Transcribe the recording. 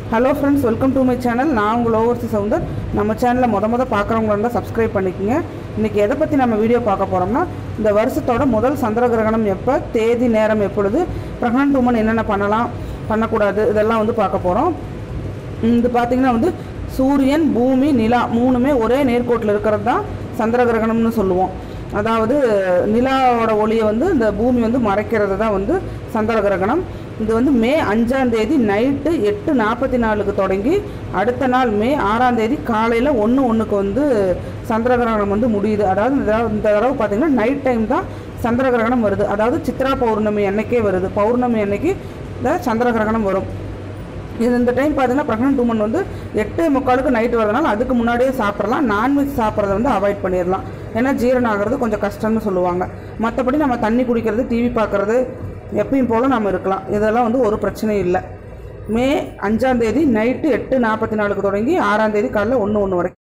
hello friends welcome to my channel நான் உங்கள் overseer Soundar நம்ம சேனலில் முத முத பார்க்குறவங்களா இருந்தால் சப்ஸ்கிரைப் பண்ணிக்கோங்க இன்றைக்கி எதை பற்றி நம்ம வீடியோ பார்க்க போகிறோம்னா இந்த வருஷத்தோட முதல் சந்திர கிரகணம் எப்போ தேதி நேரம் எப்பொழுது ப்ரெக்னென்ட் உமன் என்னென்ன பண்ணலாம் பண்ணக்கூடாது இதெல்லாம் வந்து பார்க்க போகிறோம் இது பார்த்திங்கன்னா வந்து சூரியன் பூமி நிலா மூணுமே ஒரே நேர்கோட்டில் இருக்கிறது தான் சந்திர கிரகணம்னு சொல்லுவோம் அதாவது நிலாவோட ஒளியை வந்து இந்த பூமி வந்து மறைக்கிறது தான் வந்து சந்திர கிரகணம் இது வந்து மே அஞ்சாம் தேதி நைட்டு எட்டு நாற்பத்தி நாலுக்கு தொடங்கி அடுத்த நாள் மே ஆறாம் தேதி காலையில் ஒன்று ஒன்றுக்கு வந்து சந்திர கிரகணம் வந்து முடியுது அதாவது இந்த தடவை- இந்த தடவை பார்த்திங்கன்னா நைட் டைம் தான் சந்திர கிரகணம் வருது அதாவது சித்ரா பௌர்ணமி அன்னைக்கே வருது பௌர்ணமி அன்னைக்கு இந்த சந்திர கிரகணம் வரும் இது இந்த டைம் பார்த்தீங்கன்னா ப்ரெக்னென்ட் உமன் வந்து எட்டு முக்காலுக்கு நைட் வரதுனால அதுக்கு முன்னாடியே சாப்பிட்றலாம் நான்வெஜ் சாப்பிட்றத வந்து அவாய்ட் பண்ணிடலாம் ஏன்னா ஜீரணம் ஆகிறது கொஞ்சம் கஷ்டம்னு சொல்லுவாங்க மற்றபடி நம்ம தண்ணி குடிக்கிறது டிவி பார்க்குறது எப்பயும் போல் நம்ம இருக்கலாம் இதெல்லாம் வந்து ஒரு பிரச்சனையும் இல்லை மே அஞ்சாம் தேதி நைட்டு எட்டு நாற்பத்தி நாலுக்கு தொடங்கி ஆறாம் தேதி காலைல ஒன்று ஒன்று வரைக்கும்